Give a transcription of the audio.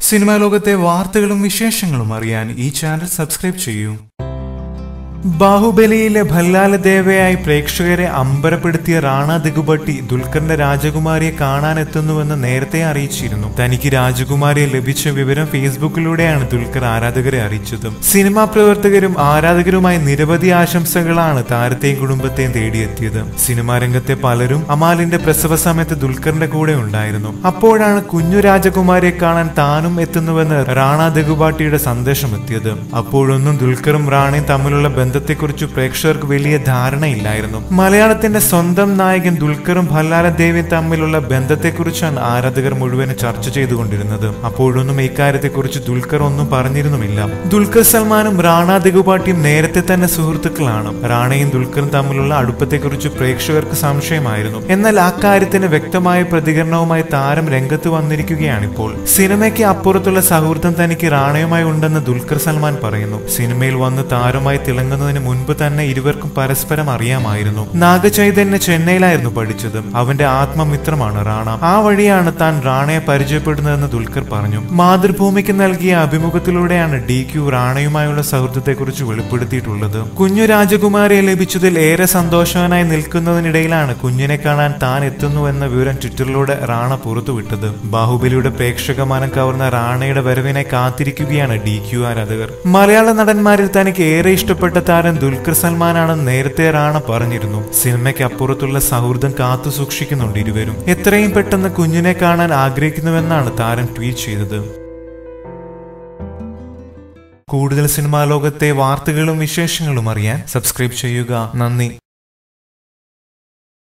cinema ലോകത്തെ വാർത്തകളും വിശേഷങ്ങളും അറിയാൻ ഈ ചാനൽ സബ്സ്ക്രൈബ് ചെയ്യൂ ബാഹുബലിയിലെ ഭല്ലാല ദേവയായി പ്രേക്ഷകരെ അമ്പരപ്പെടുത്തിയ റാണ ദിഗുബട്ടി ദുൽഖറിന്റെ രാജകുമാരിയെ കാണാനെത്തുന്നുവെന്ന് നേരത്തെ അറിയിച്ചിരുന്നു തനിക്ക് രാജകുമാരിയെ ലഭിച്ച വിവരം ഫേസ്ബുക്കിലൂടെയാണ് ദുൽഖർ ആരാധകരെ അറിയിച്ചത് സിനിമാ പ്രവർത്തകരും ആരാധകരുമായി നിരവധി ആശംസകളാണ് താരത്തെയും കുടുംബത്തെയും തേടിയെത്തിയത് സിനിമാ രംഗത്തെ പലരും അമാലിന്റെ പ്രസവ സമയത്ത് ദുൽഖറിന്റെ കൂടെ ഉണ്ടായിരുന്നു അപ്പോഴാണ് കുഞ്ഞു രാജകുമാരിയെ കാണാൻ താനും എത്തുന്നുവെന്ന് റാണ ദഗുബാട്ടിയുടെ സന്ദേശം എത്തിയത് അപ്പോഴൊന്നും ദുൽഖറും റാണയും തമ്മിലുള്ള ബന്ധത്തെക്കുറിച്ച് പ്രേക്ഷകർക്ക് വലിയ ധാരണയില്ലായിരുന്നു മലയാളത്തിന്റെ സ്വന്തം നായകൻ ദുൽഖറും ഭല്ലാല ദേവിയും തമ്മിലുള്ള ബന്ധത്തെക്കുറിച്ചാണ് ആരാധകർ മുഴുവൻ ചർച്ച ചെയ്തുകൊണ്ടിരുന്നത് അപ്പോഴൊന്നും ഇക്കാര്യത്തെക്കുറിച്ച് ദുൽഖർ ഒന്നും പറഞ്ഞിരുന്നുമില്ല ദുൽഖർ സൽമാനും റാണ ദഗുബാട്ടിയും നേരത്തെ തന്നെ സുഹൃത്തുക്കളാണ് റാണയും ദുൽഖറും തമ്മിലുള്ള അടുപ്പത്തെക്കുറിച്ച് പ്രേക്ഷകർക്ക് സംശയമായിരുന്നു എന്നാൽ ആ കാര്യത്തിന് വ്യക്തമായ പ്രതികരണവുമായി താരം രംഗത്ത് വന്നിരിക്കുകയാണിപ്പോൾ സിനിമയ്ക്ക് അപ്പുറത്തുള്ള സൗഹൃദം തനിക്ക് റാണയുമായി ഉണ്ടെന്ന് ദുൽഖർ സൽമാൻ പറയുന്നു സിനിമയിൽ വന്ന് താരമായി തിളങ്ങുന്നതിന് മുൻപ് തന്നെ ഇരുവർക്കും പരസ്പരം അറിയാമായിരുന്നു നാഗചൈതന്യ ചെന്നൈയിലായിരുന്നു പഠിച്ചത് അവന്റെ ആത്മമിത്രമാണ് റാണ ആ വഴിയാണ് താൻ റാണയെ പരിചയപ്പെടുന്നതെന്ന് ദുൽഖർ പറഞ്ഞു മാതൃഭൂമിക്ക് നൽകിയ അഭിമുഖത്തിലൂടെയാണ് ഡി ക്യു റാണയുമായുള്ള സൗഹൃദത്തെക്കുറിച്ച് വെളിപ്പെടുത്തിയിട്ടുള്ളത് കുഞ്ഞു രാജകുമാരിയെ ലഭിച്ചതിൽ ഏറെ സന്തോഷവാനായി നിൽക്കുന്നതിനിടയിലാണ് കുഞ്ഞിനെ കാണാൻ താൻ എത്തുന്നുവെന്ന വിവരം ട്വിറ്ററിലൂടെ റാണ പുറത്തുവിട്ടത് ബാഹുബലിയുടെ പ്രേക്ഷകമാനം കവർന്ന റാണയുടെ വരവിനെ കാത്തിരിക്കുകയാണ് ഡി ക്യു ആരാധകർ മലയാള നടന്മാരിൽ തനിക്ക് ഏറെ ഇഷ്ടപ്പെട്ട താരം ദുൽഖർ സൽമാനാണെന്ന് നേരത്തെ റാണ പറഞ്ഞിരുന്നു സിനിമയ്ക്ക് അപ്പുറത്തുള്ള സൗഹൃദം കാത്തു സൂക്ഷിക്കുന്നുണ്ട് ഇരുവരും എത്രയും പെട്ടെന്ന് കുഞ്ഞിനെ കാണാൻ ആഗ്രഹിക്കുന്നുവെന്നാണ് താരം ട്വീറ്റ് ചെയ്തത് കൂടുതൽ സിനിമാ ലോകത്തെ വാർത്തകളും വിശേഷങ്ങളും അറിയാൻ സബ്സ്ക്രൈബ് ചെയ്യുക നന്ദി